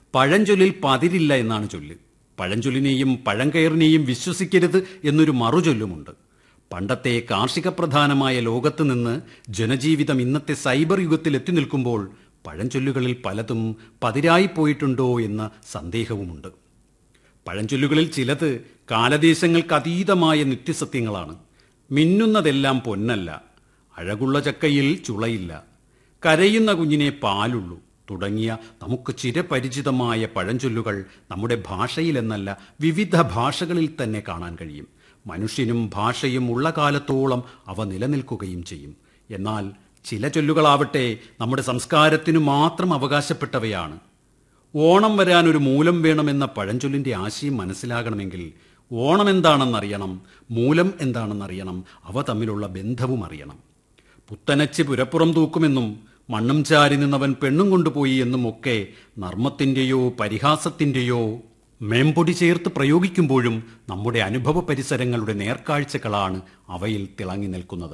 പഴഞ്ചൊല്ലിൽ പതിരില്ല എന്നാണ് ചൊല്ല് പഴഞ്ചൊല്ലിനെയും പഴങ്കയറിനെയും വിശ്വസിക്കരുത് എന്നൊരു മറുചൊല്ലുമുണ്ട് പണ്ടത്തെ കാർഷിക പ്രധാനമായ ലോകത്ത് നിന്ന് ജനജീവിതം ഇന്നത്തെ സൈബർ യുഗത്തിൽ എത്തി നിൽക്കുമ്പോൾ പഴഞ്ചൊല്ലുകളിൽ പലതും പതിരായി പോയിട്ടുണ്ടോ എന്ന സന്ദേഹവുമുണ്ട് പഴഞ്ചൊല്ലുകളിൽ ചിലത് കാലദേശങ്ങൾക്ക് അതീതമായ നിത്യസത്യങ്ങളാണ് മിന്നുന്നതെല്ലാം പൊന്നല്ല അഴകുള്ള ചക്കയിൽ ചുളയില്ല കരയുന്ന കുഞ്ഞിനെ പാലുള്ളൂ തുടങ്ങിയ നമുക്ക് ചിരപരിചിതമായ പഴഞ്ചൊല്ലുകൾ നമ്മുടെ ഭാഷയിലെന്നല്ല വിവിധ ഭാഷകളിൽ തന്നെ കാണാൻ കഴിയും മനുഷ്യനും ഭാഷയും ഉള്ള കാലത്തോളം അവ നിലനിൽക്കുകയും ചെയ്യും എന്നാൽ ചില ചൊല്ലുകളാവട്ടെ നമ്മുടെ സംസ്കാരത്തിനു മാത്രം അവകാശപ്പെട്ടവയാണ് ഓണം വരാൻ ഒരു മൂലം വേണമെന്ന പഴഞ്ചൊല്ലിന്റെ ആശയം മനസ്സിലാകണമെങ്കിൽ ഓണം എന്താണെന്നറിയണം മൂലം എന്താണെന്നറിയണം അവ തമ്മിലുള്ള ബന്ധവും അറിയണം പുത്തനച്ച് പുരപ്പുറം തൂക്കുമെന്നും മണ്ണും ചാരി നിന്നവൻ പെണ്ണും കൊണ്ടുപോയി എന്നും ഒക്കെ നർമ്മത്തിന്റെയോ പരിഹാസത്തിന്റെയോ മേമ്പൊടി ചേർത്ത് പ്രയോഗിക്കുമ്പോഴും നമ്മുടെ അനുഭവ പരിസരങ്ങളുടെ നേർക്കാഴ്ചകളാണ് അവയിൽ തിളങ്ങി നിൽക്കുന്നത്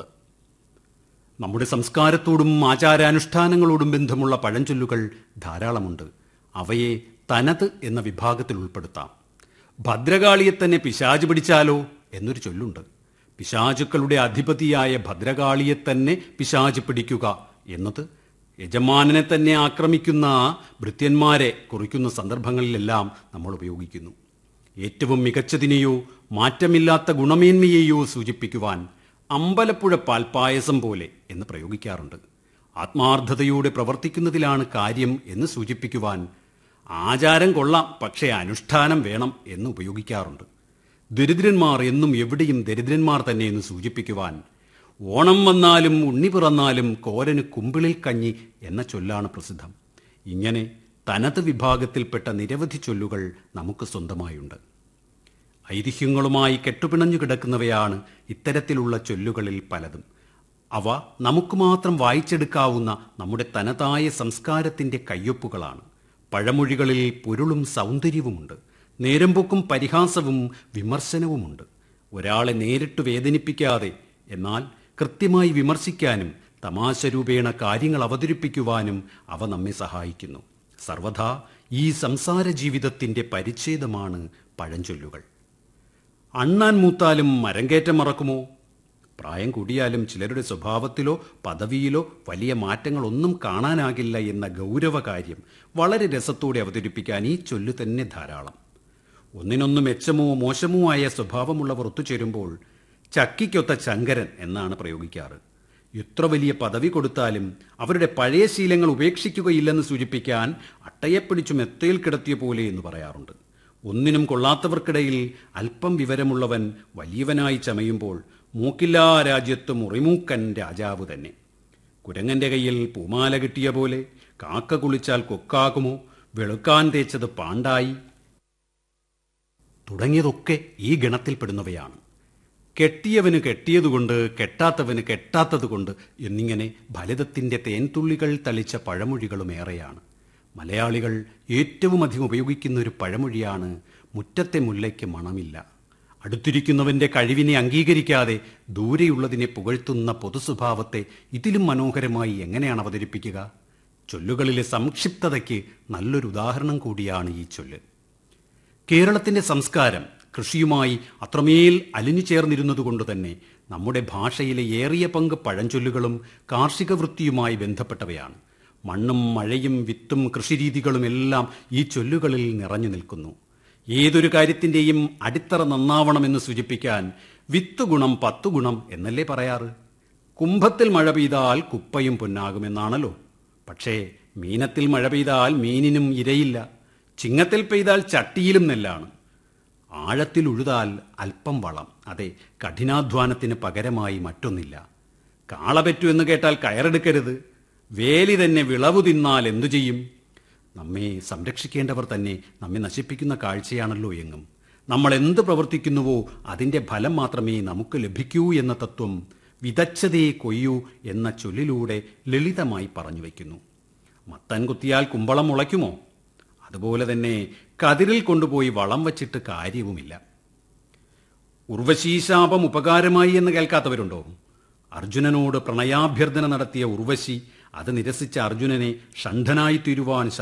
നമ്മുടെ സംസ്കാരത്തോടും ആചാരാനുഷ്ഠാനങ്ങളോടും ബന്ധമുള്ള പഴഞ്ചൊല്ലുകൾ ധാരാളമുണ്ട് അവയെ തനത് എന്ന വിഭാഗത്തിൽ ഉൾപ്പെടുത്താം ഭദ്രകാളിയെ തന്നെ പിശാച് പിടിച്ചാലോ എന്നൊരു ചൊല്ലുണ്ട് പിശാചുക്കളുടെ അധിപതിയായ ഭദ്രകാളിയെ തന്നെ പിശാച് പിടിക്കുക എന്നത് യജമാനനെ തന്നെ ആക്രമിക്കുന്ന ഭൃത്യന്മാരെ കുറിക്കുന്ന സന്ദർഭങ്ങളിലെല്ലാം നമ്മൾ ഉപയോഗിക്കുന്നു ഏറ്റവും മികച്ചതിനെയോ മാറ്റമില്ലാത്ത ഗുണമേന്മയെയോ സൂചിപ്പിക്കുവാൻ അമ്പലപ്പുഴ പാൽപ്പായസം പോലെ എന്ന് പ്രയോഗിക്കാറുണ്ട് ആത്മാർത്ഥതയോടെ പ്രവർത്തിക്കുന്നതിലാണ് കാര്യം എന്ന് സൂചിപ്പിക്കുവാൻ ആചാരം കൊള്ളാം പക്ഷേ അനുഷ്ഠാനം വേണം എന്ന് ഉപയോഗിക്കാറുണ്ട് ദരിദ്രന്മാർ എന്നും എവിടെയും ദരിദ്രന്മാർ തന്നെ എന്ന് സൂചിപ്പിക്കുവാൻ ഓണം വന്നാലും ഉണ്ണി പിറന്നാലും കോരന് കുമ്പിളിൽ കഞ്ഞി എന്ന ചൊല്ലാണ് പ്രസിദ്ധം ഇങ്ങനെ തനത് വിഭാഗത്തിൽപ്പെട്ട നിരവധി ചൊല്ലുകൾ നമുക്ക് സ്വന്തമായുണ്ട് ഐതിഹ്യങ്ങളുമായി കെട്ടുപിണഞ്ഞു കിടക്കുന്നവയാണ് ഇത്തരത്തിലുള്ള ചൊല്ലുകളിൽ പലതും അവ നമുക്ക് മാത്രം വായിച്ചെടുക്കാവുന്ന നമ്മുടെ തനതായ സംസ്കാരത്തിന്റെ കയ്യൊപ്പുകളാണ് പഴമൊഴികളിൽ പൊരുളും സൗന്ദര്യവുമുണ്ട് നേരമ്പൊക്കും പരിഹാസവും വിമർശനവുമുണ്ട് ഒരാളെ നേരിട്ട് വേദനിപ്പിക്കാതെ എന്നാൽ കൃത്യമായി വിമർശിക്കാനും തമാശ രൂപേണ കാര്യങ്ങൾ അവതരിപ്പിക്കുവാനും അവ നമ്മെ സഹായിക്കുന്നു സർവഥാ ഈ സംസാര ജീവിതത്തിന്റെ പരിച്ഛേദമാണ് പഴഞ്ചൊല്ലുകൾ അണ്ണാൻ മൂത്താലും മരങ്കേറ്റം മറക്കുമോ പ്രായം കൂടിയാലും ചിലരുടെ സ്വഭാവത്തിലോ പദവിയിലോ വലിയ മാറ്റങ്ങളൊന്നും കാണാനാകില്ല എന്ന ഗൗരവ കാര്യം വളരെ രസത്തോടെ അവതരിപ്പിക്കാൻ ഈ ചൊല്ലു തന്നെ ധാരാളം ഒന്നിനൊന്ന് മെച്ചമോ മോശമോ ആയ സ്വഭാവമുള്ളവർ ഒത്തുചേരുമ്പോൾ ചക്കിക്കൊത്ത ചങ്കരൻ എന്നാണ് പ്രയോഗിക്കാറ് എത്ര വലിയ പദവി കൊടുത്താലും അവരുടെ പഴയ ശീലങ്ങൾ ഉപേക്ഷിക്കുകയില്ലെന്ന് സൂചിപ്പിക്കാൻ അട്ടയെ പിടിച്ചു മെത്തയിൽ കിടത്തിയ പോലെ എന്ന് പറയാറുണ്ട് ഒന്നിനും കൊള്ളാത്തവർക്കിടയിൽ അല്പം വിവരമുള്ളവൻ വലിയവനായി ചമയുമ്പോൾ മൂക്കില്ലാ രാജ്യത്ത് മുറിമൂക്കൻ രാജാവ് തന്നെ കുരങ്ങന്റെ കയ്യിൽ പൂമാല കിട്ടിയ പോലെ കാക്ക കുളിച്ചാൽ കൊക്കാകുമോ വെളുക്കാൻ തേച്ചത് പാണ്ടായി തുടങ്ങിയതൊക്കെ ഈ ഗണത്തിൽപ്പെടുന്നവയാണ് കെട്ടിയവന് കെട്ടിയതുകൊണ്ട് കെട്ടാത്തവന് കെട്ടാത്തതുകൊണ്ട് എന്നിങ്ങനെ ഫലിതത്തിന്റെ തേൻതുള്ളികൾ തളിച്ച പഴമൊഴികളും ഏറെയാണ് മലയാളികൾ ഏറ്റവും അധികം ഉപയോഗിക്കുന്ന ഒരു പഴമൊഴിയാണ് മുറ്റത്തെ മുല്ലയ്ക്ക് മണമില്ല അടുത്തിരിക്കുന്നവന്റെ കഴിവിനെ അംഗീകരിക്കാതെ ദൂരെയുള്ളതിനെ പുകഴ്ത്തുന്ന പൊതുസ്വഭാവത്തെ ഇതിലും മനോഹരമായി എങ്ങനെയാണ് അവതരിപ്പിക്കുക ചൊല്ലുകളിലെ സംക്ഷിപ്തതയ്ക്ക് നല്ലൊരു ഉദാഹരണം കൂടിയാണ് ഈ ചൊല്ല് കേരളത്തിന്റെ സംസ്കാരം കൃഷിയുമായി അത്രമേൽ അലിഞ്ഞു ചേർന്നിരുന്നതുകൊണ്ട് തന്നെ നമ്മുടെ ഭാഷയിലെ ഏറിയ പങ്ക് പഴഞ്ചൊല്ലുകളും കാർഷിക വൃത്തിയുമായി ബന്ധപ്പെട്ടവയാണ് മണ്ണും മഴയും വിത്തും കൃഷിരീതികളും എല്ലാം ഈ ചൊല്ലുകളിൽ നിറഞ്ഞു നിൽക്കുന്നു ഏതൊരു കാര്യത്തിന്റെയും അടിത്തറ നന്നാവണമെന്ന് സൂചിപ്പിക്കാൻ വിത്ത് ഗുണം പത്തു ഗുണം എന്നല്ലേ പറയാറ് കുംഭത്തിൽ മഴ പെയ്താൽ കുപ്പയും പൊന്നാകുമെന്നാണല്ലോ പക്ഷേ മീനത്തിൽ മഴ പെയ്താൽ മീനിനും ഇരയില്ല ചിങ്ങത്തിൽ പെയ്താൽ ചട്ടിയിലും നെല്ലാണ് ആഴത്തിൽ ഉഴുതാൽ അല്പം വളം അതെ കഠിനാധ്വാനത്തിന് പകരമായി മറ്റൊന്നില്ല കാളപറ്റു എന്ന് കേട്ടാൽ കയറെടുക്കരുത് വേലി തന്നെ വിളവു തിന്നാൽ എന്തു ചെയ്യും നമ്മെ സംരക്ഷിക്കേണ്ടവർ തന്നെ നമ്മെ നശിപ്പിക്കുന്ന കാഴ്ചയാണല്ലോ എങ്ങും നമ്മൾ എന്ത് പ്രവർത്തിക്കുന്നുവോ അതിന്റെ ഫലം മാത്രമേ നമുക്ക് ലഭിക്കൂ എന്ന തത്വം വിതച്ചതേ കൊയ്യൂ എന്ന ചൊല്ലിലൂടെ ലളിതമായി പറഞ്ഞു വയ്ക്കുന്നു മത്തൻ കുത്തിയാൽ കുമ്പളം മുളയ്ക്കുമോ അതുപോലെ തന്നെ കതിരിൽ കൊണ്ടുപോയി വളം വച്ചിട്ട് കാര്യവുമില്ല ഉർവശീശാപം ഉപകാരമായി എന്ന് കേൾക്കാത്തവരുണ്ടോ അർജുനനോട് പ്രണയാഭ്യർത്ഥന നടത്തിയ ഉർവശി അത് നിരസിച്ച അർജുനനെ ഷണ്ഠനായി തീരുവാൻ